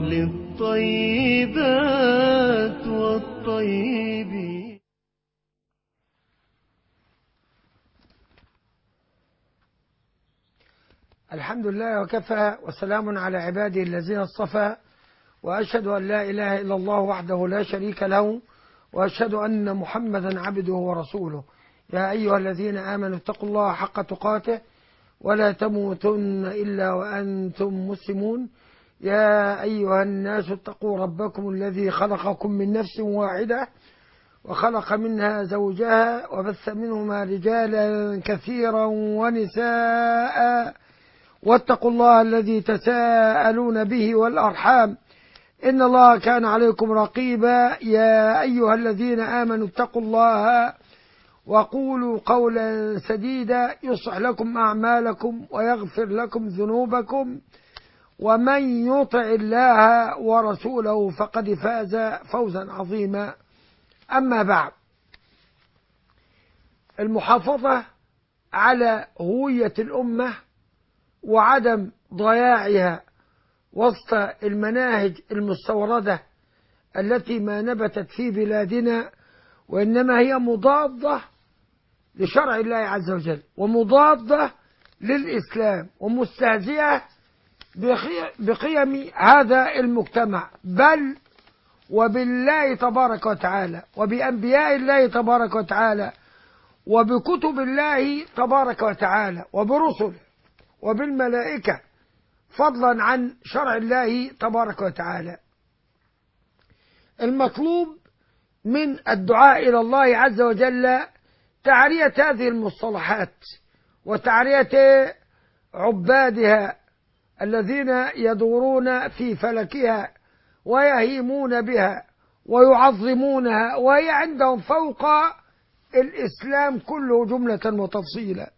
للطيبات والطيبين الحمد لله وكفى وسلام على عباده الذين اصطفى وأشهد أن لا إله إلا الله وحده لا شريك له وأشهد أن محمدا عبده ورسوله يا أيها الذين آمنوا اتقوا الله حق تقاته ولا تموتن إلا وأنتم مسلمون يا أيها الناس اتقوا ربكم الذي خلقكم من نفس واحدة وخلق منها زوجها وبث منهما رجالا كثيرا ونساء واتقوا الله الذي تساءلون به والأرحام إن الله كان عليكم رقيبا يا أيها الذين آمنوا اتقوا الله وقولوا قولا سديدا يصلح لكم أعمالكم ويغفر لكم ذنوبكم ومن يطع الله ورسوله فقد فاز فوزا عظيما أما بعد المحافظة على هوية الأمة وعدم ضياعها وسط المناهج المستوردة التي ما نبتت في بلادنا وإنما هي مضادة لشرع الله عز وجل ومضادة للإسلام ومستهزئة بقيم هذا المجتمع بل وبالله تبارك وتعالى وبأنبياء الله تبارك وتعالى وبكتب الله تبارك وتعالى وبرسله وبالملائكة فضلا عن شرع الله تبارك وتعالى المطلوب من الدعاء إلى الله عز وجل تعرية هذه المصطلحات وتعرية عبادها الذين يدورون في فلكها ويهيمون بها ويعظمونها وهي عندهم فوق الإسلام كله جملة وتفصيلا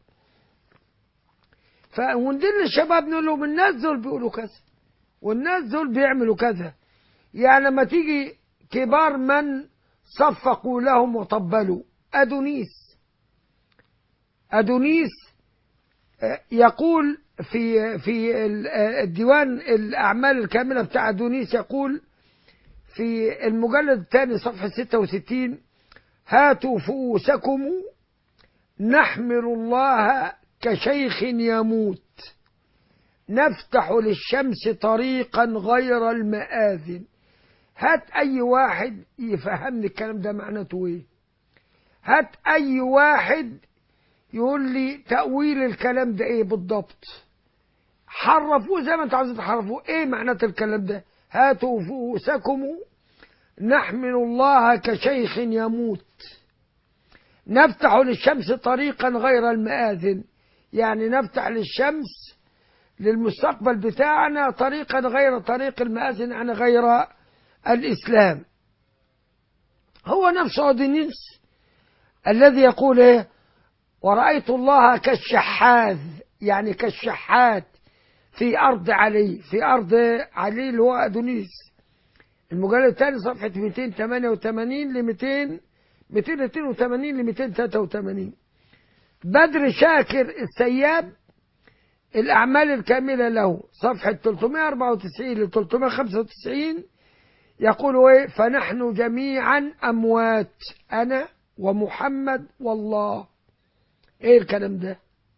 فوندل الشباب نقول لهم الناس دول بيقولوا كذا والناس دول بيعملوا كذا يعني لما تيجي كبار من صفقوا لهم وطبلوا أدونيس أدونيس يقول في في الديوان الأعمال الكاملة بتاع أدونيس يقول في المجلد الثاني صفحة 66 هاتوا فؤوسكم نحمل الله كشيخ يموت نفتح للشمس طريقا غير المآذن هات أي واحد يفهمني الكلام ده معناته إيه هات أي واحد يقول لي تأويل الكلام ده إيه بالضبط حرفوه زي ما انتوا عايزين تحرفوه إيه معنات الكلام ده هاتوا فؤوسكم نحمل الله كشيخ يموت نفتح للشمس طريقا غير المآذن يعني نفتح للشمس للمستقبل بتاعنا طريقا غير طريق المآذن يعني غير الإسلام هو نفسه أودينيس الذي يقول إيه ورأيت الله كالشحاذ يعني كالشحات في أرض علي في أرض علي اللي هو أدونيس المجلد الثاني صفحة 288 ل 200 282 ل 283 بدر شاكر السياب الأعمال الكاملة له صفحة 394 ل 395 يقول إيه فنحن جميعا أموات أنا ومحمد والله إيه الكلام ده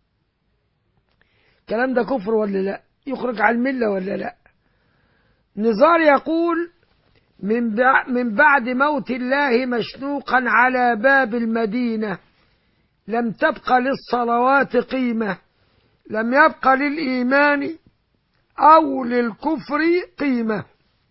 الكلام ده كفر ولا لا يخرج عن الملة ولا لا نزار يقول من من بعد موت الله مشنوقا على باب المدينة لم تبق للصلوات قيمة لم يبق للإيمان أو للكفر قيمة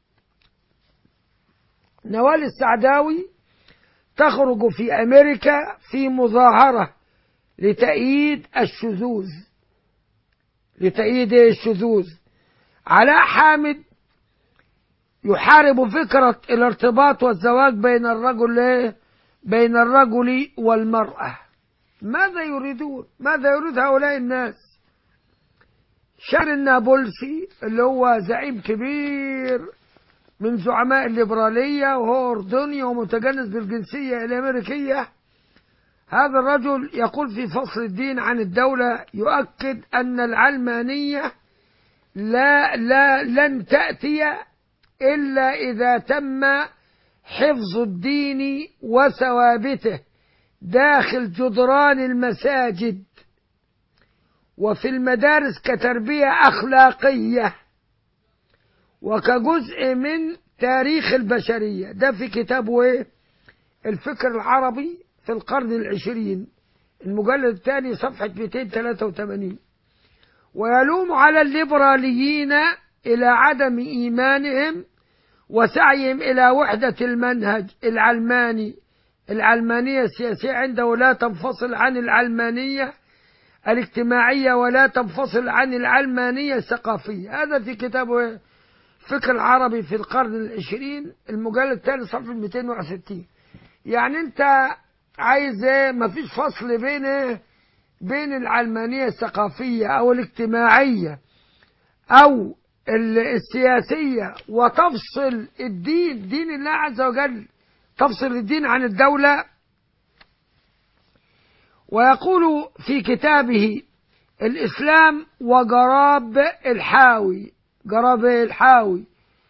نوال السعداوي تخرج في أمريكا في مظاهرة لتأييد الشذوذ لتأييد الشذوذ علاء حامد يحارب فكرة الارتباط والزواج بين الرجل بين الرجل والمرأة ماذا يريدون ماذا يريد هؤلاء الناس شار النابلسي اللي هو زعيم كبير من زعماء الليبرالية وهو أردني ومتجنس بالجنسية الأمريكية هذا الرجل يقول في فصل الدين عن الدولة يؤكد أن العلمانية لا لا لن تأتي إلا إذا تم حفظ الدين وثوابته داخل جدران المساجد وفي المدارس كتربية أخلاقية وكجزء من تاريخ البشرية ده في كتابه إيه؟ الفكر العربي في القرن العشرين المجلد الثاني صفحة 283 ويلوم على الليبراليين إلى عدم إيمانهم وسعيهم إلى وحدة المنهج العلماني العلمانية السياسية عنده لا تنفصل عن العلمانية الاجتماعية ولا تنفصل عن العلمانية الثقافية هذا في كتابه فكر العربي في القرن العشرين المجلد الثاني صفحة 261 يعني انت عايز ايه مفيش فصل بين ايه بين العلمانية الثقافية او الاجتماعية او السياسية وتفصل الدين دين الله عز وجل تفصل الدين عن الدولة ويقول في كتابه الإسلام وجراب الحاوي جراب الحاوي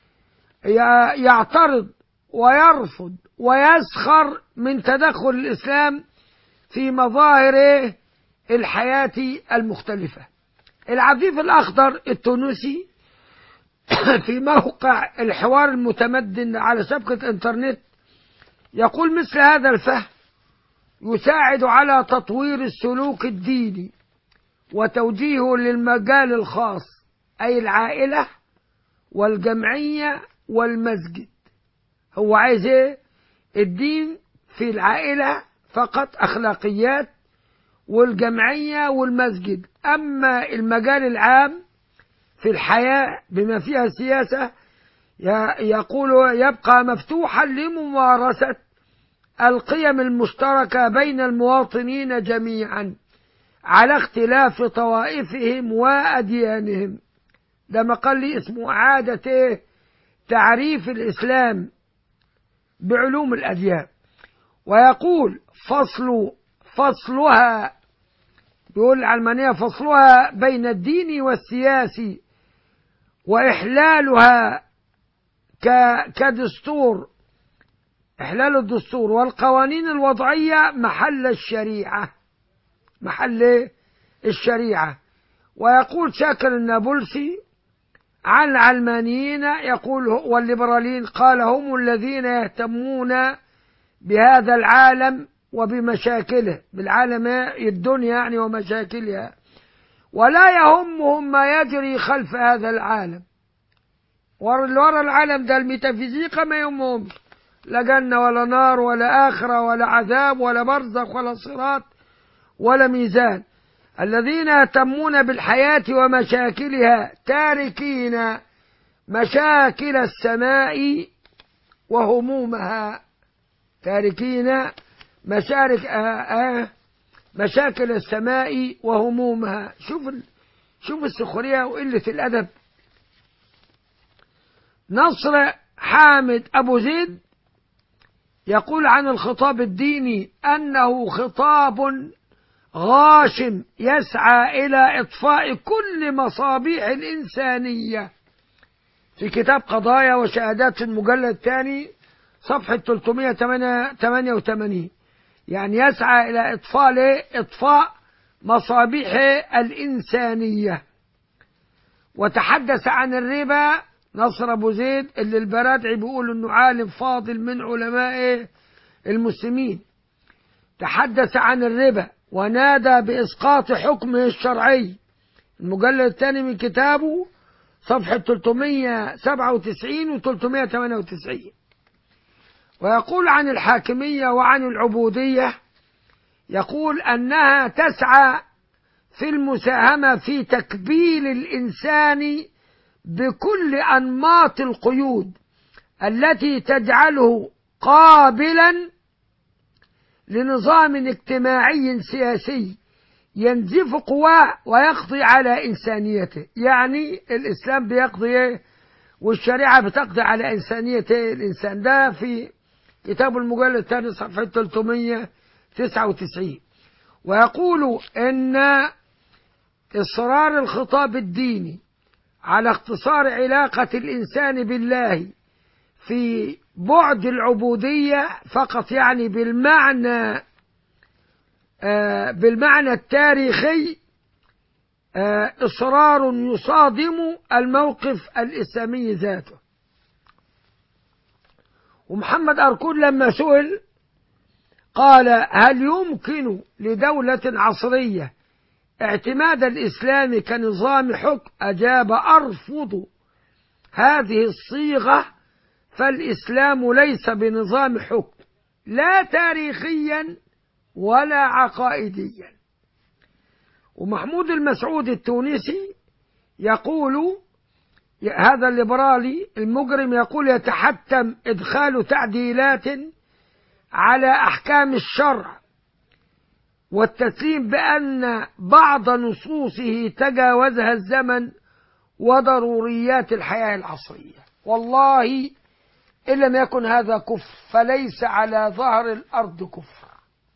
يعترض ويرفض ويسخر من تدخل الإسلام في مظاهر الحياة المختلفة العفيف الأخضر التونسي في موقع الحوار المتمدن على شبكة انترنت يقول مثل هذا الفهم يساعد على تطوير السلوك الديني وتوجيهه للمجال الخاص أي العائلة والجمعية والمسجد هو عايز ايه الدين في العائلة فقط أخلاقيات والجمعية والمسجد أما المجال العام في الحياة بما فيها السياسة يقول يبقى مفتوحا لممارسة القيم المشتركة بين المواطنين جميعا على اختلاف طوائفهم وأديانهم ده مقال لي اسمه إعادة تعريف الإسلام بعلوم الأديان ويقول فصل فصلها بيقول العلمانية فصلها بين الدين والسياسي وإحلالها كدستور إحلال الدستور والقوانين الوضعية محل الشريعة محل الشريعة ويقول شاكر النابلسي عن العلمانيين يقول والليبراليين قال هم الذين يهتمون بهذا العالم وبمشاكله بالعالم الدنيا يعني ومشاكلها ولا يهمهم ما يجري خلف هذا العالم ورا العالم ده الميتافيزيقا ما يهمهم لا جنة ولا نار ولا آخرة ولا عذاب ولا برزخ ولا صراط ولا ميزان الذين يهتمون بالحياة ومشاكلها تاركين مشاكل السماء وهمومها تاركين مشارك آه آه مشاكل السماء وهمومها شوف شوف السخرية وقلة الأدب نصر حامد أبو زيد يقول عن الخطاب الديني أنه خطاب غاشم يسعى إلى إطفاء كل مصابيح الإنسانية في كتاب قضايا وشهادات في المجلد الثاني صفحة 388 يعني يسعى إلى إطفاء إطفاء مصابيح الإنسانية وتحدث عن الربا نصر أبو زيد اللي البرادعي بيقول إنه عالم فاضل من علماء المسلمين تحدث عن الربا ونادى بإسقاط حكمه الشرعي المجلد الثاني من كتابه صفحة 397 و 398 ويقول عن الحاكمية وعن العبودية يقول أنها تسعى في المساهمة في تكبيل الإنسان بكل أنماط القيود التي تجعله قابلا لنظام اجتماعي سياسي ينزف قواه ويقضي على إنسانيته يعني الإسلام بيقضي والشريعة بتقضي على إنسانية الإنسان ده في كتاب المجلد الثاني صفحة 399 ويقول إن إصرار الخطاب الديني على اختصار علاقة الإنسان بالله في بعد العبودية فقط يعني بالمعنى آه، بالمعنى التاريخي آه، إصرار يصادم الموقف الإسلامي ذاته ومحمد أركون لما سئل قال هل يمكن لدولة عصرية اعتماد الإسلام كنظام حكم أجاب أرفض هذه الصيغة فالإسلام ليس بنظام حكم لا تاريخيا ولا عقائديا ومحمود المسعود التونسي يقول هذا الليبرالي المجرم يقول يتحتم إدخال تعديلات على أحكام الشرع والتسليم بأن بعض نصوصه تجاوزها الزمن وضروريات الحياة العصرية والله إن لم يكن هذا كفر فليس على ظهر الأرض كفر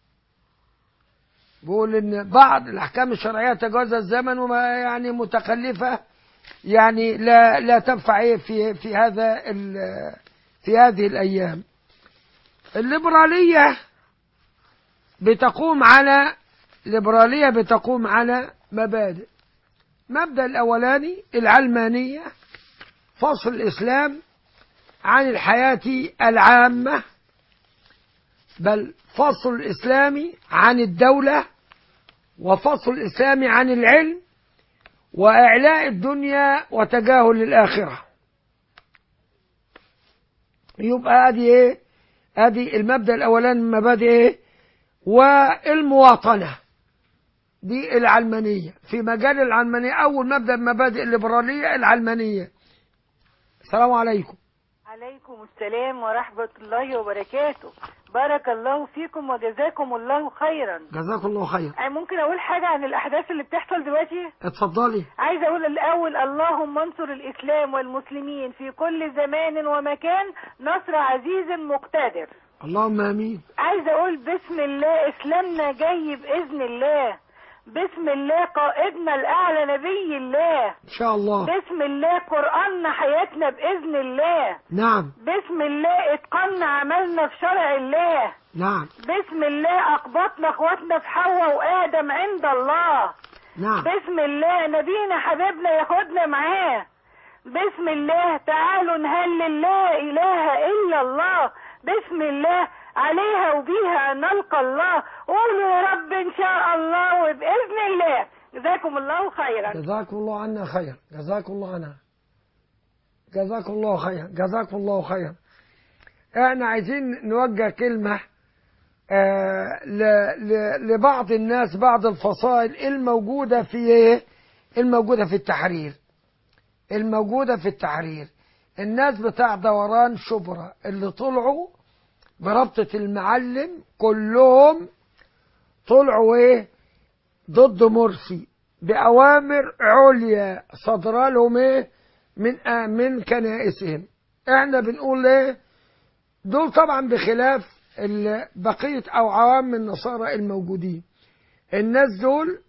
بيقول إن بعض الأحكام الشرعية تجاوزها الزمن وما يعني متخلفة يعني لا لا تنفع إيه في في هذا ال- في هذه الأيام الليبرالية بتقوم على ليبرالية بتقوم على مبادئ مبدأ الأولاني العلمانية فصل الإسلام عن الحياة العامة بل فصل الإسلام عن الدولة وفصل الإسلام عن العلم وإعلاء الدنيا وتجاهل الآخرة يبقى ادي ايه ادي المبدا الاولاني من مبادئ ايه والمواطنه دي العلمانيه في مجال العلمانيه اول مبدا من مبادئ الليبراليه العلمانيه السلام عليكم عليكم السلام ورحمة الله وبركاته بارك الله فيكم وجزاكم الله خيرا جزاكم الله خير أنا ممكن أقول حاجة عن الأحداث اللي بتحصل دلوقتي اتفضلي عايزة أقول الأول اللهم انصر الإسلام والمسلمين في كل زمان ومكان نصر عزيز مقتدر اللهم امين عايزة أقول بسم الله إسلامنا جاي بإذن الله بسم الله قائدنا الأعلى نبي الله ان شاء الله بسم الله قرآننا حياتنا بإذن الله نعم بسم الله اتقنا عملنا في شرع الله نعم بسم الله اقبطنا اخواتنا في حواء وادم عند الله نعم بسم الله نبينا حبيبنا ياخدنا معاه بسم الله تعالوا نهلل لا اله الا الله بسم الله عليها وبيها نلقى الله قولوا يا رب ان شاء الله وباذن الله جزاكم الله خيرا جزاكم الله عنا خير جزاكم الله عنا جزاكم الله خير جزاكم الله خير احنا عايزين نوجه كلمة آه ل- ل- لبعض الناس بعض الفصائل الموجودة في ايه الموجودة في التحرير الموجودة في التحرير الناس بتاع دوران شبرا اللي طلعوا بربطة المعلم كلهم طلعوا ايه ضد مرسي بأوامر عليا صدر لهم ايه من آه من كنائسهم احنا بنقول ايه دول طبعا بخلاف ال- بقية او عوام النصارى الموجودين الناس دول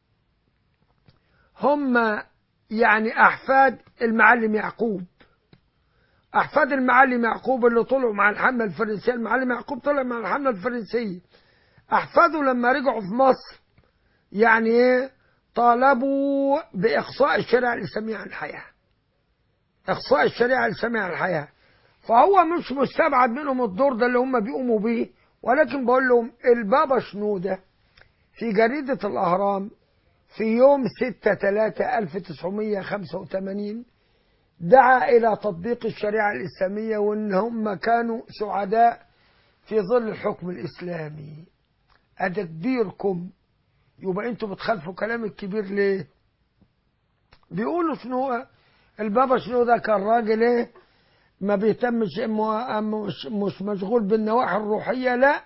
هم يعني احفاد المعلم يعقوب احفاد المعلم يعقوب اللي طلعوا مع الحمله الفرنسيه المعلم يعقوب طلع مع الحمله الفرنسيه احفاده لما رجعوا في مصر يعني ايه طالبوا باقصاء الشريعه الاسلاميه عن الحياه اقصاء الشريعه الاسلاميه عن الحياه فهو مش مستبعد منهم الدور ده اللي هم بيقوموا بيه ولكن بقول لهم البابا شنوده في جريده الاهرام في يوم 6 3 1985 دعا إلى تطبيق الشريعة الإسلامية وإن هم كانوا سعداء في ظل الحكم الإسلامي أده كبيركم يبقى أنتوا بتخالفوا كلام الكبير ليه؟ بيقولوا شنو البابا شنو ده كان راجل إيه؟ ما بيهتمش مو- مش, مش مشغول بالنواحي الروحية لا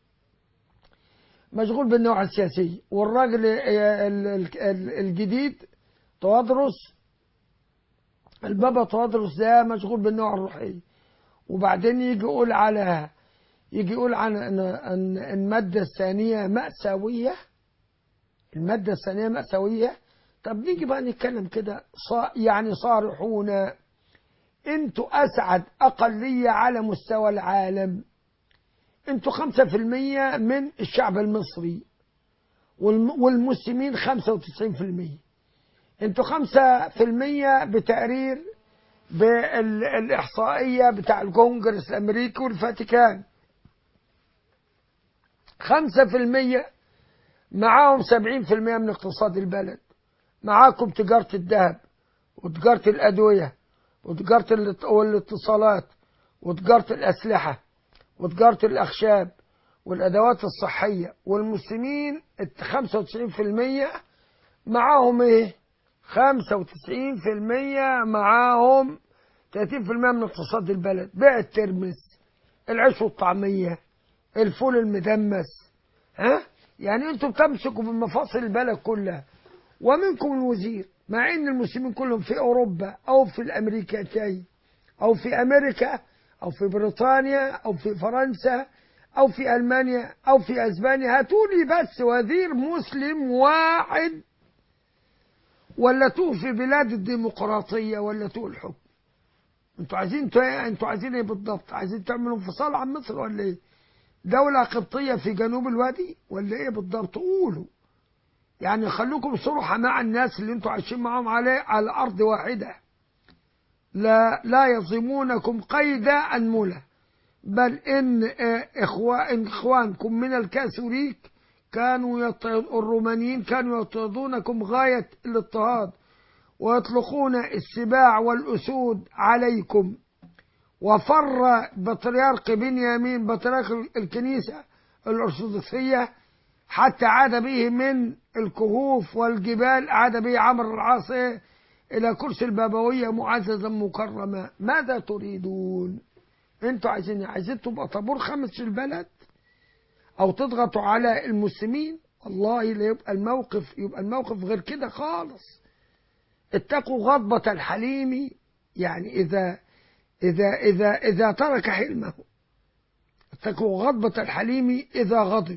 مشغول بالنواحي السياسية والراجل ال- ال- ال- الجديد توادرس البابا توادرس ده مشغول بالنوع الروحية وبعدين يجي يقول على يجي يقول عن أن أن المادة الثانية مأساوية المادة الثانية مأساوية طب نيجي بقى نتكلم كده صا يعني صارحون انتوا اسعد اقليه على مستوى العالم انتوا خمسة في المية من الشعب المصري والم- والمسلمين خمسة وتسعين في المية انتوا خمسة في المية بتقرير بالإحصائية بتاع الكونجرس الأمريكي والفاتيكان خمسة في المية معاهم سبعين في المية من اقتصاد البلد معاكم تجارة الذهب وتجارة الأدوية وتجارة الات- والاتصالات وتجارة الأسلحة وتجارة الأخشاب والأدوات الصحية والمسلمين خمسة وتسعين في المية معاهم إيه؟ خمسة وتسعين في المية معاهم تلاتين في المية من اقتصاد البلد بيع الترمس العيش والطعمية الفول المدمس ها يعني انتوا بتمسكوا بمفاصل البلد كلها ومنكم الوزير مع ان المسلمين كلهم في اوروبا او في الامريكتين او في امريكا او في بريطانيا او في فرنسا او في المانيا او في اسبانيا هاتولي بس وزير مسلم واحد ولتوه في بلاد الديمقراطيه ولتوه الحكم انتوا عايزين انتوا ايه انتوا عايزين ايه بالضبط عايزين تعملوا انفصال عن مصر ولا ايه دولة قبطية في جنوب الوادي ولا ايه بالضبط قولوا يعني خلوكم صرحة مع الناس اللي انتوا عايشين معاهم عليه على أرض واحدة لا لا يظلمونكم قيد أنملة بل إن آه، إخوا إن إخوانكم من الكاثوليك كانوا يضطهد الرومانيين كانوا يضطهدونكم غاية الاضطهاد ويطلقون السباع والأسود عليكم وفر بطريرك بنيامين بطريرك الكنيسة الأرثوذكسية حتى عاد به من الكهوف والجبال عاد به عمرو العاص إيه؟ إلى كرسي البابوية معززا مكرما ماذا تريدون انتوا عايزين إيه؟ عايزين تبقى طابور خمس في البلد او تضغطوا على المسلمين والله لا يبقى الموقف يبقى الموقف غير كده خالص اتقوا غضبة الحليم يعني إذا إذا إذا إذا ترك حلمه اتقوا غضبة الحليم إذا غضب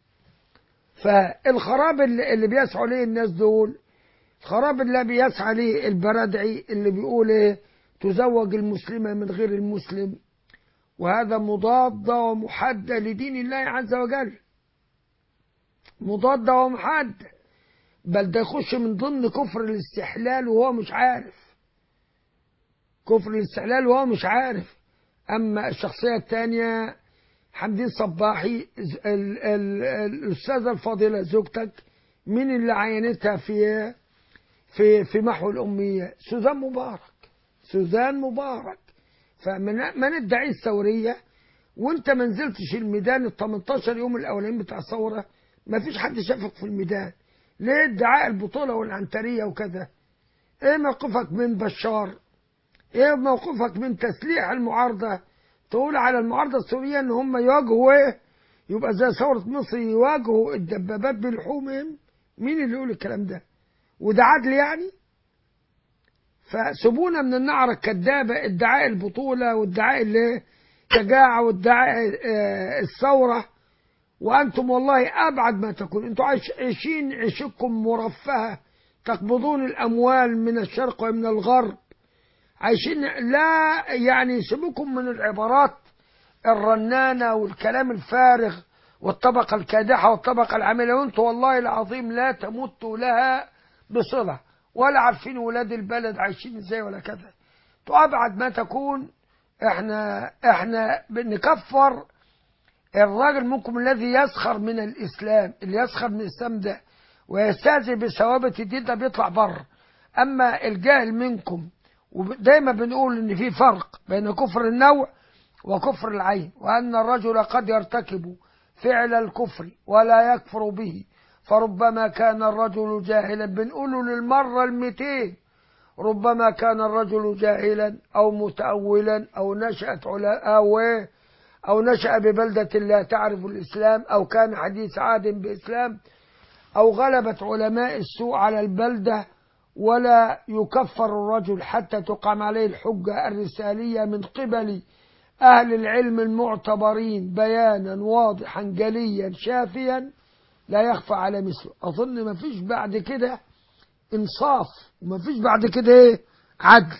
فالخراب اللي, اللي بيسعوا ليه الناس دول الخراب اللي بيسعى ليه البردعي اللي بيقول ايه تزوج المسلمة من غير المسلم وهذا مضاد ومحد لدين الله عز وجل مضاد ومحد بل ده يخش من ضمن كفر الاستحلال وهو مش عارف كفر الاستحلال وهو مش عارف أما الشخصية الثانية حمدين صباحي ز- ال- ال- الأستاذة الفاضلة زوجتك مين اللي عينتها في في في محو الأمية سوزان مبارك سوزان مبارك فما ما ندعي الثورية وانت ما نزلتش الميدان ال 18 يوم الاولانيين بتاع الثوره ما فيش حد شافك في الميدان ليه ادعاء البطوله والعنتريه وكذا ايه موقفك من بشار ايه موقفك من تسليح المعارضه تقول على المعارضه السوريه ان هم يواجهوا ايه يبقى زي ثوره مصر يواجهوا الدبابات بلحومهم مين اللي يقول الكلام ده وده عدل يعني فسيبونا من النعرة الكذابة ادعاء البطولة وادعاء اللي شجاعة وادعاء آه، الثورة وأنتم والله أبعد ما تكون أنتم عايش- عايشين عيشكم مرفهة تقبضون الأموال من الشرق ومن الغرب عايشين لا يعني سيبكم من العبارات الرنانة والكلام الفارغ والطبقة الكادحة والطبقة العاملة وانتم والله العظيم لا تمتوا لها بصلة ولا عارفين ولاد البلد عايشين ازاي ولا كذا انتوا أبعد ما تكون احنا احنا بنكفر الراجل منكم الذي يسخر من الإسلام اللي يسخر من الإسلام ده ويستهزئ بثوابت الدين ده بيطلع بره أما الجاهل منكم ودايما بنقول إن في فرق بين كفر النوع وكفر العين وأن الرجل قد يرتكب فعل الكفر ولا يكفر به فربما كان الرجل جاهلا بنقوله للمرة المئتين ربما كان الرجل جاهلا أو متأولا أو نشأت علا أو إيه أو نشأ ببلدة لا تعرف الإسلام أو كان حديث عهد بإسلام أو غلبت علماء السوء على البلدة ولا يكفر الرجل حتى تقام عليه الحجة الرسالية من قبل أهل العلم المعتبرين بيانا واضحا جليا شافيا لا يخفى على مثله أظن ما فيش بعد كده انصاف ومفيش بعد كده ايه عدل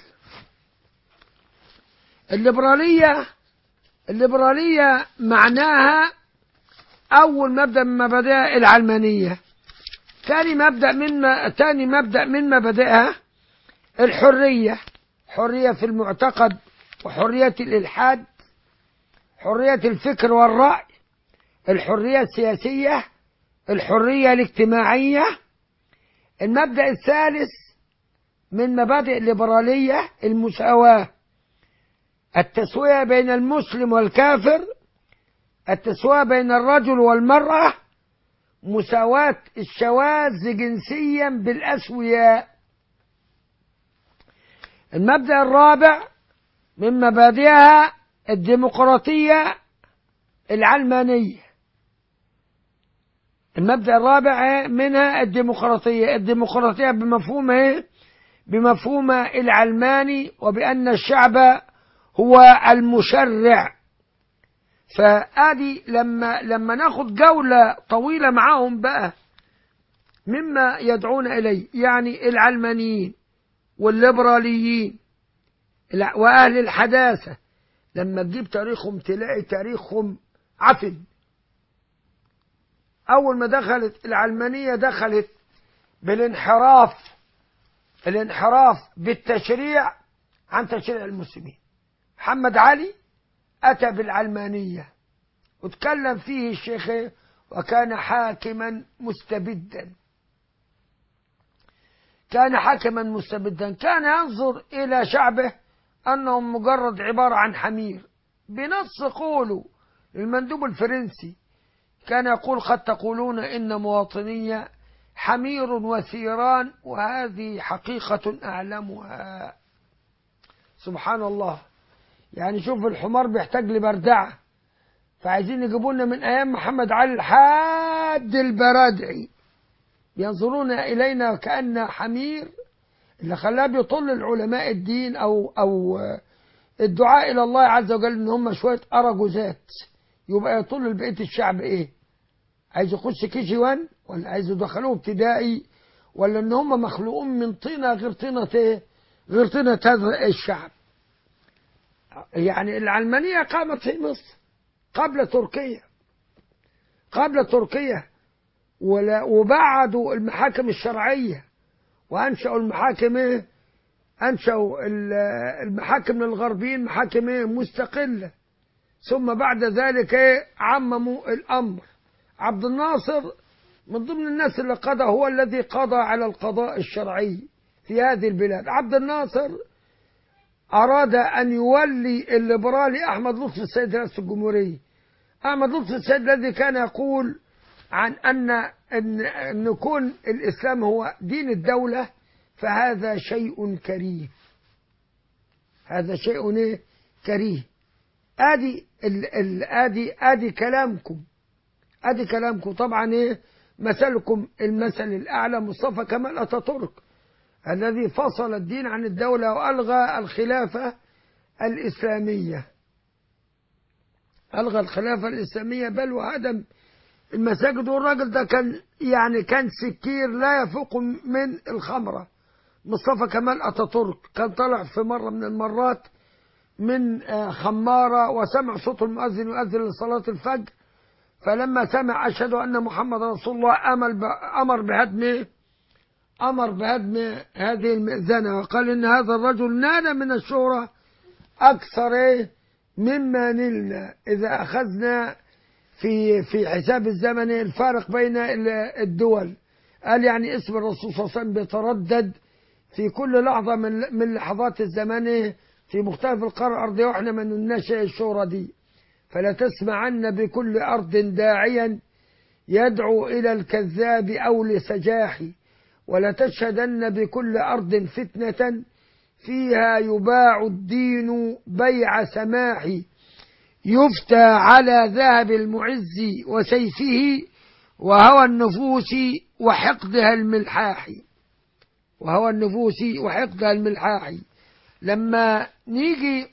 الليبرالية الليبرالية معناها أول مبدأ من مبادئها العلمانية ثاني مبدأ من ما ثاني مبدأ من مبادئها الحرية حرية في المعتقد وحرية الإلحاد حرية الفكر والرأي الحرية السياسية الحرية الاجتماعية المبدأ الثالث من مبادئ الليبرالية المساواة التسوية بين المسلم والكافر التسوية بين الرجل والمرأة مساواة الشواذ جنسيا بالأسوياء المبدأ الرابع من مبادئها الديمقراطية العلمانية المبدأ الرابع منها الديمقراطية الديمقراطية بمفهوم ايه بمفهوم العلماني وبأن الشعب هو المشرع فادي لما لما ناخد جولة طويلة معاهم بقى مما يدعون إليه يعني العلمانيين والليبراليين الع- وأهل الحداثة لما تجيب تاريخهم تلاقي تاريخهم عفن أول ما دخلت العلمانية دخلت بالانحراف الانحراف بالتشريع عن تشريع المسلمين محمد علي أتى بالعلمانية وتكلم فيه الشيخ وكان حاكما مستبدا كان حاكما مستبدا كان ينظر إلى شعبه أنهم مجرد عبارة عن حمير بنص قوله للمندوب الفرنسي كان يقول قد تقولون إن مواطنية حمير وثيران وهذه حقيقة أعلمها سبحان الله يعني شوف الحمار بيحتاج لبردعة فعايزين يجيبوا لنا من أيام محمد علي لحد البرادعي ينظرون إلينا كأن حمير اللي خلاه بيطل العلماء الدين أو أو الدعاء إلى الله عز وجل إن هم شوية أرجوزات يبقى يطل بقية الشعب إيه؟ عايز يخش كي جي 1 ولا عايز يدخلوه ابتدائي ولا إن هم مخلوقون من طينة غير طينة إيه؟ غير طينة هذا الشعب. يعني العلمانية قامت في مصر قبل تركيا قبل تركيا ولا وبعدوا المحاكم الشرعية وأنشأوا المحاكم إيه؟ أنشأوا ال- المحاكم للغربيين محاكم إيه؟ مستقلة ثم بعد ذلك إيه؟ عمموا الأمر عبد الناصر من ضمن الناس اللي قضى هو الذي قضى على القضاء الشرعي في هذه البلاد عبد الناصر أراد أن يولي الليبرالي أحمد لطفي السيد رئيس الجمهورية أحمد لطفي السيد الذي كان يقول عن أن أن أن يكون الإسلام هو دين الدولة فهذا شيء كريه هذا شيء إيه؟ كريه ادي ال ال ادي ادي كلامكم ادي كلامكم طبعا ايه مثلكم المثل الاعلى مصطفى كمال اتاتورك الذي فصل الدين عن الدوله والغى الخلافه الاسلاميه الغى الخلافه الاسلاميه بل وهدم المساجد والراجل ده كان يعني كان سكير لا يفوق من الخمره مصطفى كمال اتاتورك كان طلع في مره من المرات من آه، خمارة وسمع صوت المؤذن يؤذن لصلاة الفجر فلما سمع أشهد أن محمد رسول الله أمر ب- أمر بهدم أمر بهدم هذه المئذنة وقال إن هذا الرجل نال من الشهرة أكثر إيه مما نلنا إذا أخذنا في في حساب الزمن الفارق بين ال- الدول قال يعني اسم الرسول صلى الله عليه وسلم بيتردد في كل لحظة من من لحظات الزمان إيه؟ في مختلف القارة الأرضية وإحنا ما ننشأ الشورى دي فلا تسمعن بكل أرض داعيا يدعو إلى الكذاب أو لسجاح ولا تشهدن بكل أرض فتنة فيها يباع الدين بيع سماح يفتى على ذهب المعز وسيفه وهوى النفوس وحقدها الملحاح وهوى النفوس وحقدها الملحاح لما نيجي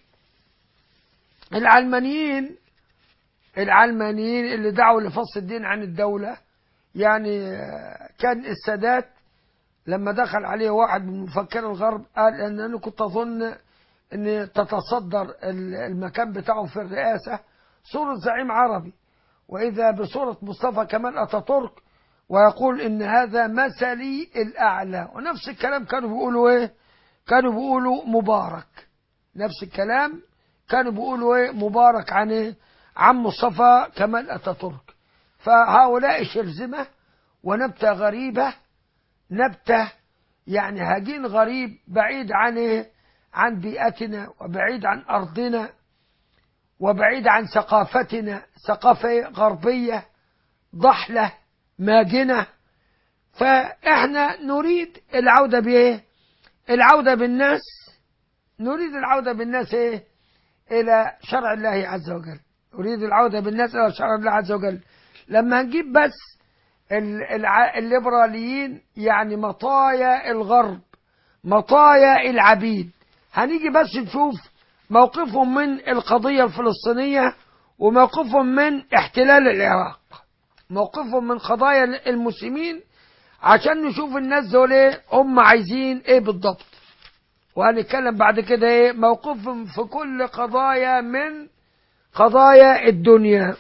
العلمانيين العلمانيين اللي دعوا لفصل الدين عن الدولة يعني آه، كان السادات لما دخل عليه واحد من مفكري الغرب قال ان انا كنت اظن ان تتصدر ال- المكان بتاعه في الرئاسه صوره زعيم عربي واذا بصوره مصطفى كمال اتاتورك ويقول ان هذا مثلي الاعلى ونفس الكلام كانوا بيقولوا ايه كانوا بيقولوا مبارك نفس الكلام كانوا بيقولوا ايه مبارك عن ايه عن مصطفى كمال اتاتورك فهؤلاء شرذمه ونبته غريبه نبته يعني هجين غريب بعيد عن ايه عن بيئتنا وبعيد عن ارضنا وبعيد عن ثقافتنا ثقافه غربيه ضحله ماجنه فاحنا نريد العوده بايه العوده بالناس نريد العوده بالناس ايه الى شرع الله عز وجل نريد العوده بالناس الى شرع الله عز وجل لما نجيب بس ال- الع- الليبراليين يعني مطايا الغرب مطايا العبيد هنيجي بس نشوف موقفهم من القضية الفلسطينية وموقفهم من احتلال العراق موقفهم من قضايا المسلمين عشان نشوف الناس دول ايه هم عايزين ايه بالضبط وهنتكلم بعد كده ايه موقفهم في كل قضايا من قضايا الدنيا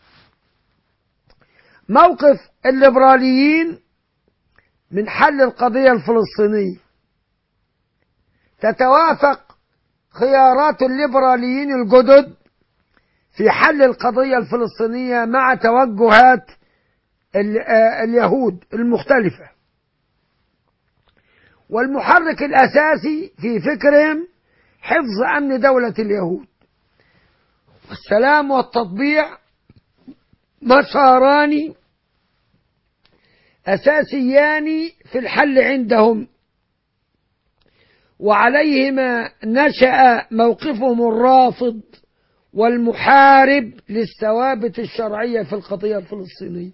موقف الليبراليين من حل القضية الفلسطينية تتوافق خيارات الليبراليين الجدد في حل القضية الفلسطينية مع توجهات ال- آه اليهود المختلفة والمحرك الأساسي في فكرهم حفظ أمن دولة اليهود والسلام والتطبيع مساران أساسيان في الحل عندهم وعليهما نشأ موقفهم الرافض والمحارب للثوابت الشرعية في القضية الفلسطينية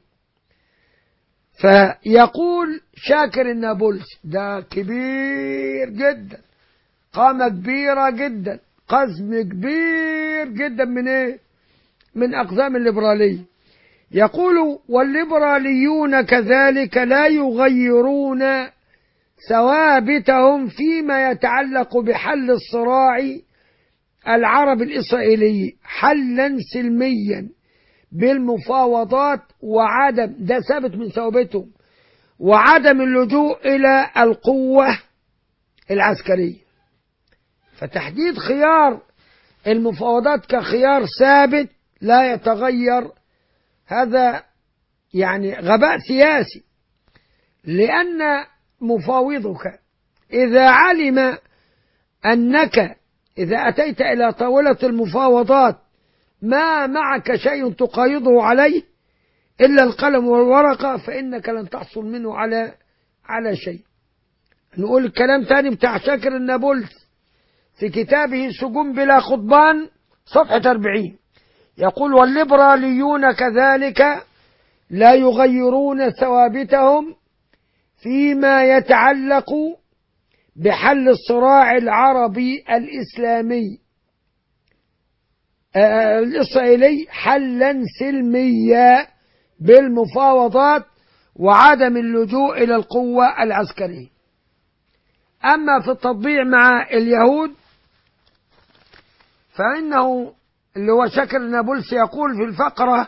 فيقول شاكر النابلسي ده كبير جدا قامة كبيرة جدا قزم كبير جدا من ايه من أقزام الليبرالية يقول والليبراليون كذلك لا يغيرون ثوابتهم فيما يتعلق بحل الصراع العرب الإسرائيلي حلا سلميا بالمفاوضات وعدم ده ثابت من ثوابتهم وعدم اللجوء إلى القوة العسكرية فتحديد خيار المفاوضات كخيار ثابت لا يتغير هذا يعني غباء سياسي لأن مفاوضك إذا علم أنك إذا أتيت إلى طاولة المفاوضات ما معك شيء تقايضه عليه إلا القلم والورقة فإنك لن تحصل منه على على شيء نقول الكلام تاني بتاع شاكر النابلس في كتابه سجون بلا خطبان صفحة 40 يقول والليبراليون كذلك لا يغيرون ثوابتهم فيما يتعلق بحل الصراع العربي الإسلامي آه، الإسرائيلي حلا سلميا بالمفاوضات وعدم اللجوء إلى القوة العسكرية أما في التطبيع مع اليهود فإنه اللي هو شكر نابلس يقول في الفقرة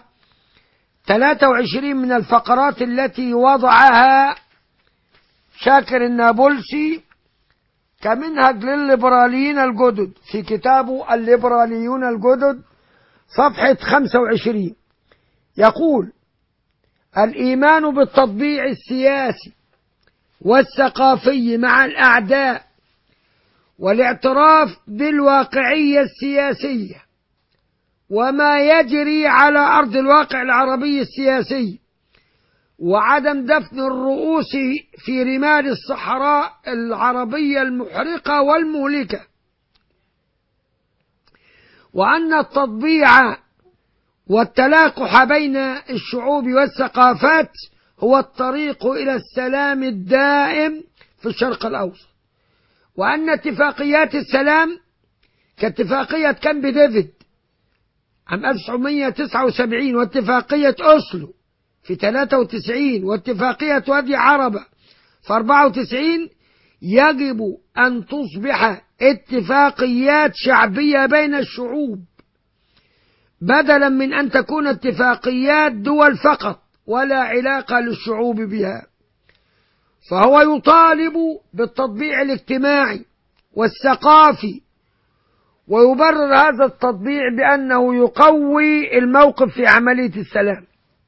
23 من الفقرات التي وضعها شاكر النابلسي كمنهج للليبراليين الجدد في كتابه الليبراليون الجدد صفحة 25 يقول الإيمان بالتطبيع السياسي والثقافي مع الأعداء والاعتراف بالواقعية السياسية وما يجري على أرض الواقع العربي السياسي وعدم دفن الرؤوس في رمال الصحراء العربية المحرقة والمهلكة وأن التطبيع والتلاقح بين الشعوب والثقافات هو الطريق إلى السلام الدائم في الشرق الأوسط وأن اتفاقيات السلام كاتفاقية كامب ديفيد عام 1979 واتفاقية أوسلو في 93 واتفاقية وادي عربة في 94 يجب أن تصبح اتفاقيات شعبية بين الشعوب بدلا من أن تكون اتفاقيات دول فقط ولا علاقة للشعوب بها فهو يطالب بالتطبيع الاجتماعي والثقافي ويبرر هذا التطبيع بأنه يقوي الموقف في عملية السلام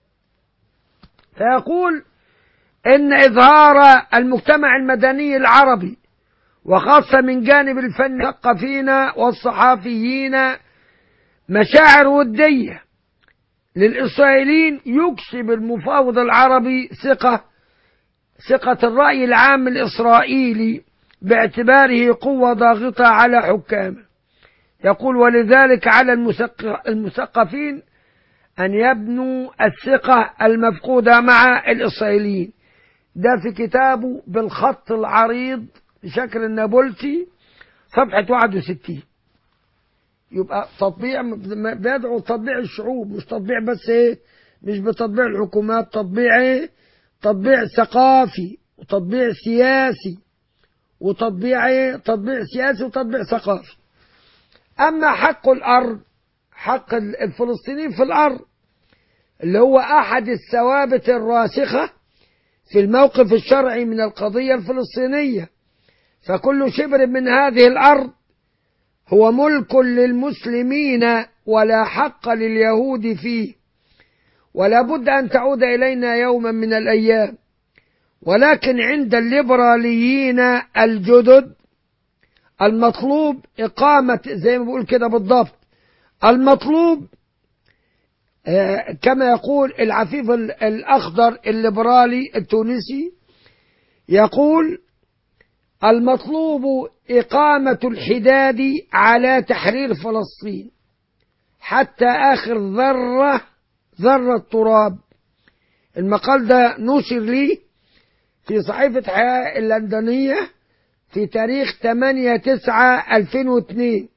فيقول إن إظهار المجتمع المدني العربي وخاصة من جانب الفن المثقفين والصحافيين مشاعر ودية للإسرائيليين يكسب المفاوض العربي ثقة ثقة الرأي العام الإسرائيلي باعتباره قوة ضاغطة على حكامه يقول ولذلك على المثق- المثقفين أن يبنوا الثقة المفقودة مع الإسرائيليين ده في كتابه بالخط العريض بشكل النابلسي صفحة 61 يبقى تطبيع بيدعو تطبيع الشعوب مش تطبيع بس ايه مش بتطبيع الحكومات تطبيع ايه تطبيع ثقافي وتطبيع سياسي وتطبيع ايه تطبيع سياسي وتطبيع ثقافي اما حق الارض حق الفلسطينيين في الارض اللي هو احد الثوابت الراسخه في الموقف الشرعي من القضيه الفلسطينيه فكل شبر من هذه الارض هو ملك للمسلمين ولا حق لليهود فيه ولا بد أن تعود إلينا يوما من الأيام ولكن عند الليبراليين الجدد المطلوب إقامة زي ما بقول كده بالضبط المطلوب آه، كما يقول العفيف ال- الأخضر الليبرالي التونسي يقول المطلوب إقامة الحداد على تحرير فلسطين حتى آخر ذرة ذرة تراب المقال ده نشر لي في صحيفة حياة اللندنية في تاريخ 8 9 2002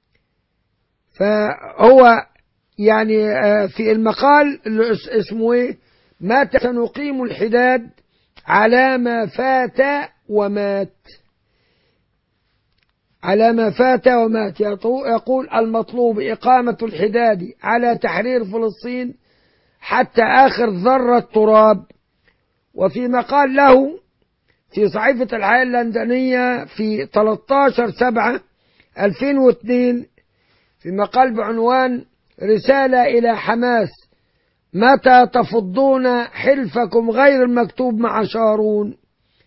فهو يعني آه، في المقال اللي اس- اسمه ايه متى سنقيم الحداد على ما فات ومات على ما فات ومات يطو- يقول المطلوب إقامة الحداد على تحرير فلسطين حتى آخر ذرة تراب وفي مقال له في صحيفة الحياة اللندنية في 13 7 2002 في مقال بعنوان رسالة إلى حماس متى تفضون حلفكم غير المكتوب مع شارون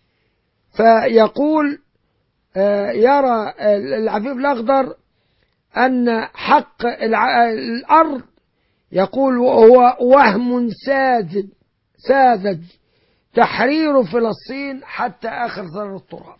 فيقول آه، يرى العفيف الأخضر أن حق الع- الأرض يقول هو وهم ساذج ساذج تحرير فلسطين حتى آخر ذرة التراب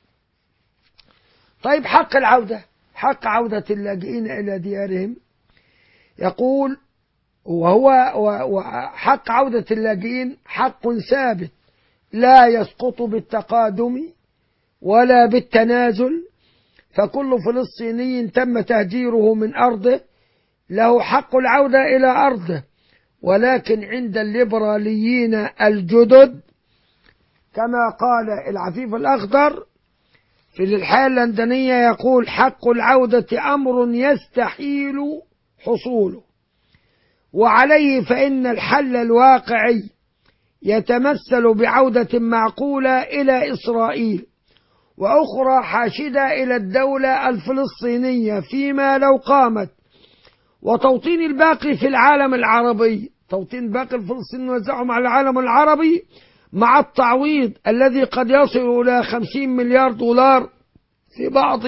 طيب حق العودة حق عودة اللاجئين إلى ديارهم يقول وهو وحق عودة اللاجئين حق ثابت لا يسقط بالتقادم ولا بالتنازل فكل فلسطيني تم تهجيره من أرضه له حق العودة إلى أرضه ولكن عند الليبراليين الجدد كما قال العفيف الأخضر في الحالة اللندنية يقول حق العودة أمر يستحيل حصوله وعليه فإن الحل الواقعي يتمثل بعودة معقولة إلى إسرائيل وأخرى حاشدة إلى الدولة الفلسطينية فيما لو قامت وتوطين الباقي في العالم العربي توطين باقي الفلسطينيين نوزعهم على العالم العربي مع التعويض الذي قد يصل إلى خمسين مليار دولار في بعض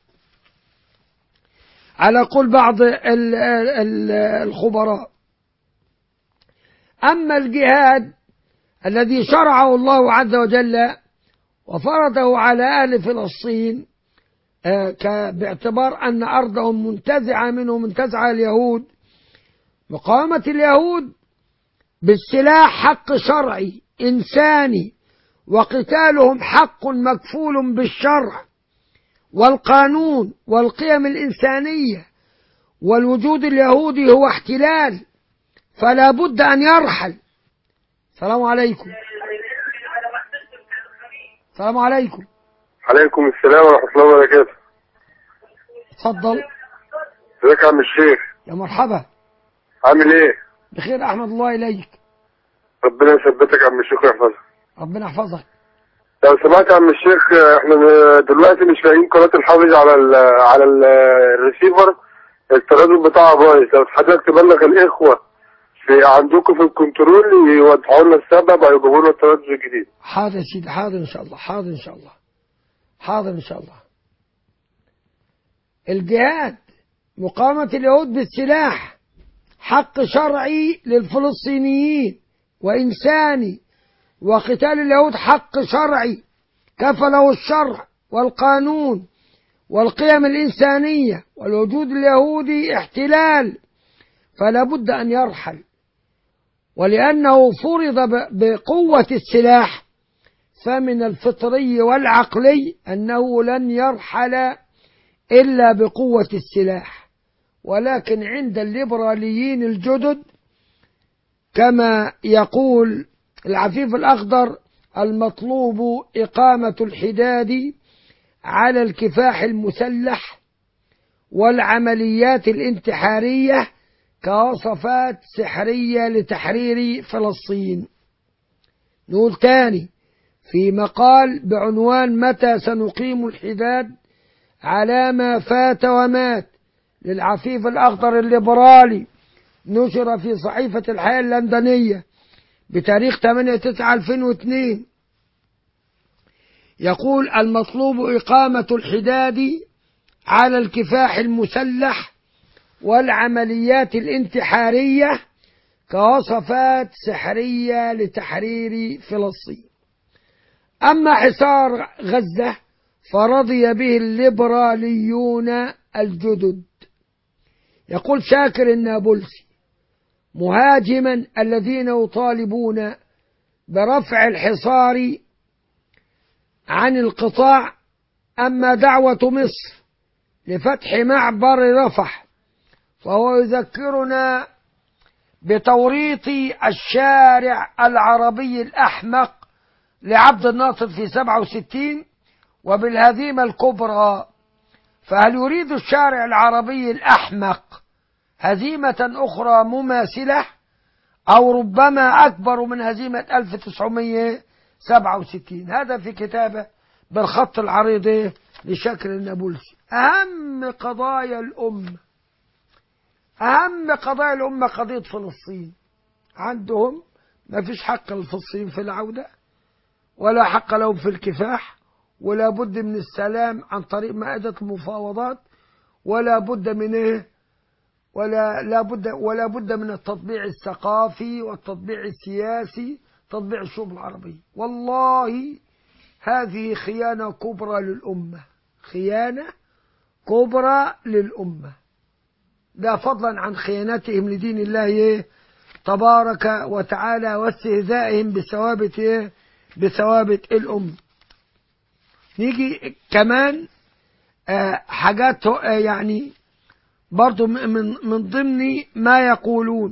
على قول بعض ال- ال- الخبراء أما الجهاد الذي شرعه الله عز وجل وفرضه على أهل فلسطين آه، ك- باعتبار أن أرضهم منتزعة منهم منتزعة اليهود مقاومة اليهود بالسلاح حق شرعي إنساني وقتالهم حق مكفول بالشرع والقانون والقيم الإنسانية والوجود اليهودي هو احتلال فلا بد أن يرحل السلام عليكم السلام عليكم عليكم السلام ورحمة الله وبركاته اتفضل ازيك يا عم الشيخ يا مرحبا عامل ايه بخير احمد الله اليك ربنا يثبتك يا عم الشيخ ويحفظك ربنا يحفظك لو سمعت يا عم الشيخ احنا دلوقتي مش لاقيين قناة الحافظ على ال على ال الريسيفر التردد بتاعها بايظ لو حضرتك تبلغ الاخوة في عندكم في الكنترول يوضحوا لنا السبب او يجيبوا لنا التردد الجديد حاضر يا سيدي حاضر ان شاء الله حاضر ان شاء الله حاضر ان شاء الله الجهاد مقاومة اليهود بالسلاح حق شرعي للفلسطينيين وإنساني وقتال اليهود حق شرعي كفله الشرع والقانون والقيم الإنسانية والوجود اليهودي احتلال فلا بد أن يرحل ولأنه فرض ب- بقوة السلاح فمن الفطري والعقلي أنه لن يرحل إلا بقوة السلاح ولكن عند الليبراليين الجدد كما يقول العفيف الأخضر المطلوب إقامة الحداد على الكفاح المسلح والعمليات الانتحارية كوصفات سحرية لتحرير فلسطين نقول تاني في مقال بعنوان متى سنقيم الحداد على ما فات ومات للعفيف الأخضر الليبرالي نشر في صحيفة الحياة اللندنية بتاريخ 8/9/2002 يقول المطلوب إقامة الحداد على الكفاح المسلح والعمليات الانتحارية كوصفات سحرية لتحرير فلسطين أما حصار غزة فرضي به الليبراليون الجدد يقول شاكر النابلسي مهاجما الذين يطالبون برفع الحصار عن القطاع أما دعوة مصر لفتح معبر رفح فهو يذكرنا بتوريط الشارع العربي الأحمق لعبد الناصر في 67 وبالهزيمة الكبرى فهل يريد الشارع العربي الأحمق هزيمة أخرى مماثلة أو ربما أكبر من هزيمة 1967 هذا في كتابه بالخط العريض لشكل النابلسي أهم قضايا الأمة أهم قضايا الأمة قضية فلسطين عندهم ما فيش حق للفلسطينيين في العودة ولا حق لهم في الكفاح ولا بد من السلام عن طريق مائدة المفاوضات ولا بد من ايه ولا لا بد ولا بد من التطبيع الثقافي والتطبيع السياسي تطبيع الشعوب العربية والله هذه خيانة كبرى للأمة خيانة كبرى للأمة ده فضلا عن خيانتهم لدين الله إيه؟ تبارك وتعالى واستهزائهم بثوابت إيه؟ بثوابت الأمة نيجي كمان آه حاجات آه يعني برضو من من ضمن ما يقولون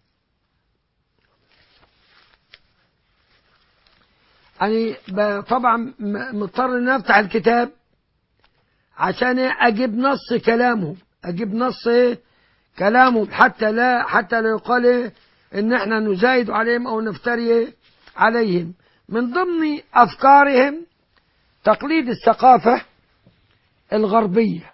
يعني ب- طبعا م- مضطر ان افتح الكتاب عشان اجيب نص كلامهم اجيب نص إيه؟ كلامهم حتى لا حتى لا يقال إيه؟ ان احنا نزايد عليهم او نفتري إيه؟ عليهم من ضمن افكارهم تقليد الثقافه الغربيه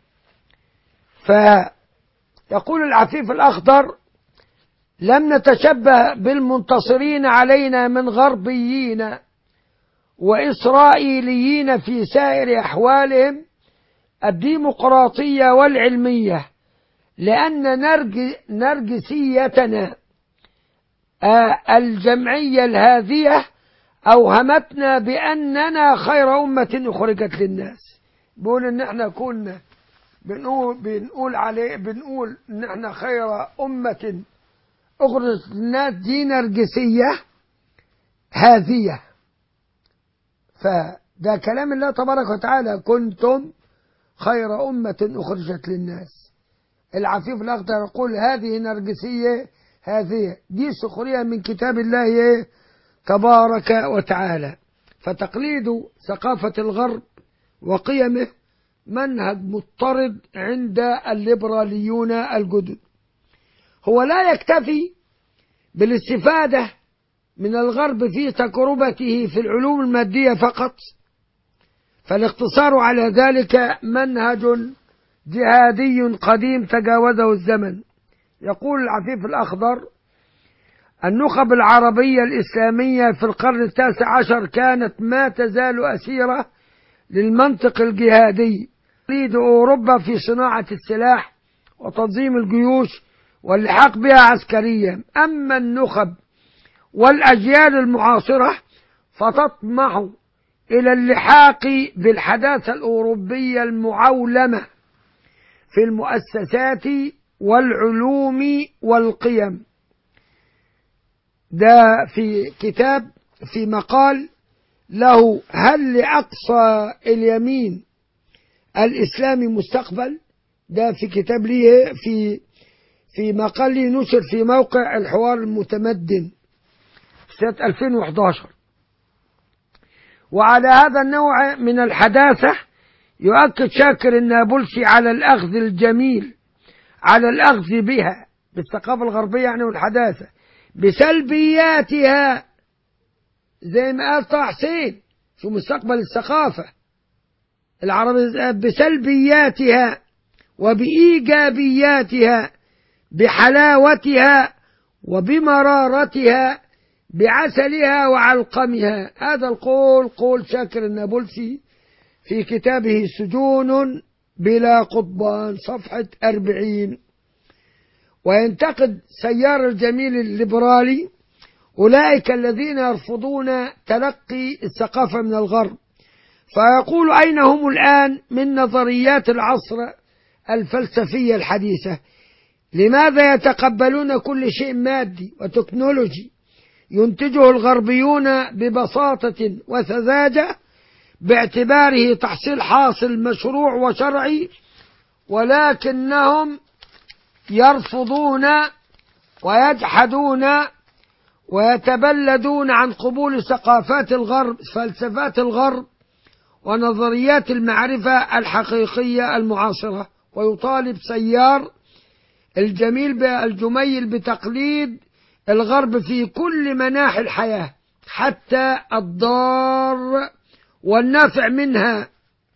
فيقول العفيف الاخضر لم نتشبه بالمنتصرين علينا من غربيين وإسرائيليين في سائر أحوالهم الديمقراطية والعلمية لأن نرج نرجسيتنا آه، الجمعية الهادية أوهمتنا بأننا خير أمة أخرجت للناس بيقول إن إحنا كنا بنقول بنقول عليه بنقول إن إحنا خير أمة أخرجت للناس دي نرجسية هادية فده كلام الله تبارك وتعالى كنتم خير أمة أخرجت للناس العفيف الأخضر يقول هذه نرجسية هذه دي سخرية من كتاب الله تبارك وتعالى فتقليد ثقافة الغرب وقيمه منهج مضطرد عند الليبراليون الجدد هو لا يكتفي بالاستفادة من الغرب في تجربته في العلوم المادية فقط فالاقتصار على ذلك منهج جهادي قديم تجاوزه الزمن يقول العفيف الأخضر النخب العربية الإسلامية في القرن التاسع عشر كانت ما تزال أسيرة للمنطق الجهادي تقليد أوروبا في صناعة السلاح وتنظيم الجيوش واللحاق بها عسكريا أما النخب والأجيال المعاصرة فتطمح إلى اللحاق بالحداثة الأوروبية المعولمة في المؤسسات والعلوم والقيم ده في كتاب في مقال له هل لأقصى اليمين الإسلامي مستقبل ده في كتاب ليه في في مقال لي نشر في موقع الحوار المتمدن سنة 2011 وعلى هذا النوع من الحداثة يؤكد شاكر النابلسي على الأخذ الجميل على الأخذ بها بالثقافة الغربية يعني والحداثة بسلبياتها زي ما قال طه حسين في مستقبل الثقافة العربية بسلبياتها وبإيجابياتها بحلاوتها وبمرارتها بعسلها وعلقمها هذا القول قول شاكر النابلسي في كتابه سجون بلا قضبان صفحة أربعين وينتقد سيار الجميل الليبرالي أولئك الذين يرفضون تلقي الثقافة من الغرب فيقول أين هم الآن من نظريات العصر الفلسفية الحديثة لماذا يتقبلون كل شيء مادي وتكنولوجي ينتجه الغربيون ببساطة وسذاجة باعتباره تحصيل حاصل مشروع وشرعي ولكنهم يرفضون ويجحدون ويتبلدون عن قبول ثقافات الغرب فلسفات الغرب ونظريات المعرفة الحقيقية المعاصرة ويطالب سيار الجميل الجميل بتقليد الغرب في كل مناحي الحياة حتى الضار والنافع منها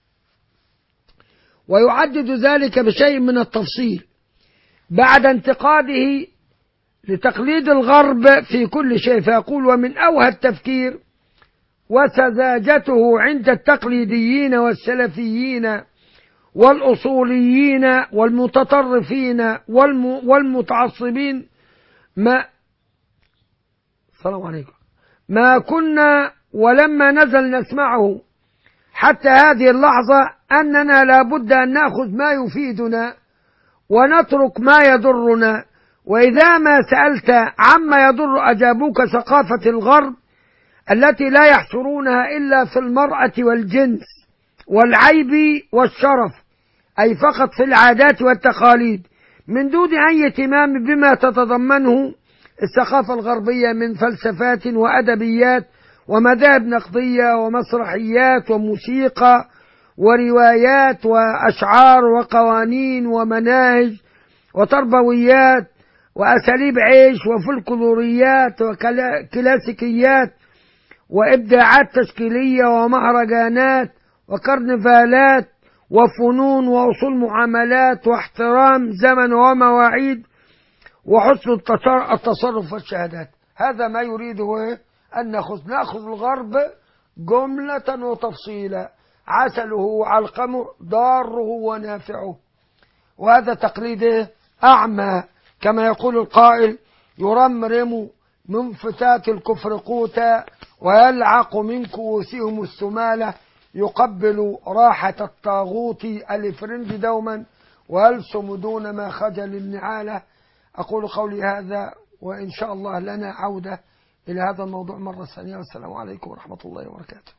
ويعدد ذلك بشيء من التفصيل بعد انتقاده لتقليد الغرب في كل شيء فيقول ومن أوهى التفكير وسذاجته عند التقليديين والسلفيين والأصوليين والمتطرفين والم والمتعصبين ما السلام عليكم ما كنا ولما نزل نسمعه حتى هذه اللحظة أننا لابد أن نأخذ ما يفيدنا ونترك ما يضرنا وإذا ما سألت عما يضر أجابوك ثقافة الغرب التي لا يحصرونها إلا في المرأة والجنس والعيب والشرف أي فقط في العادات والتقاليد من دون أي اهتمام بما تتضمنه الثقافة الغربية من فلسفات وأدبيات ومذاهب نقدية ومسرحيات وموسيقى وروايات وأشعار وقوانين ومناهج وتربويات وأساليب عيش وفلكلوريات وكلاسيكيات وإبداعات تشكيلية ومهرجانات وكرنفالات وفنون وأصول معاملات واحترام زمن ومواعيد وحسن التصرف والشهادات هذا ما يريده إيه؟ أن نأخذ نأخذ الغرب جملة وتفصيلا عسله وعلقمه ضاره ونافعه وهذا تقليد أعمى كما يقول القائل يرمرم من فتات الكفر قوتا ويلعق من كؤوسهم السمالة يقبل راحة الطاغوت الإفرنج دوما ويلسم دون ما خجل النعالة أقول قولي هذا وإن شاء الله لنا عودة إلى هذا الموضوع مرة ثانية والسلام عليكم ورحمة الله وبركاته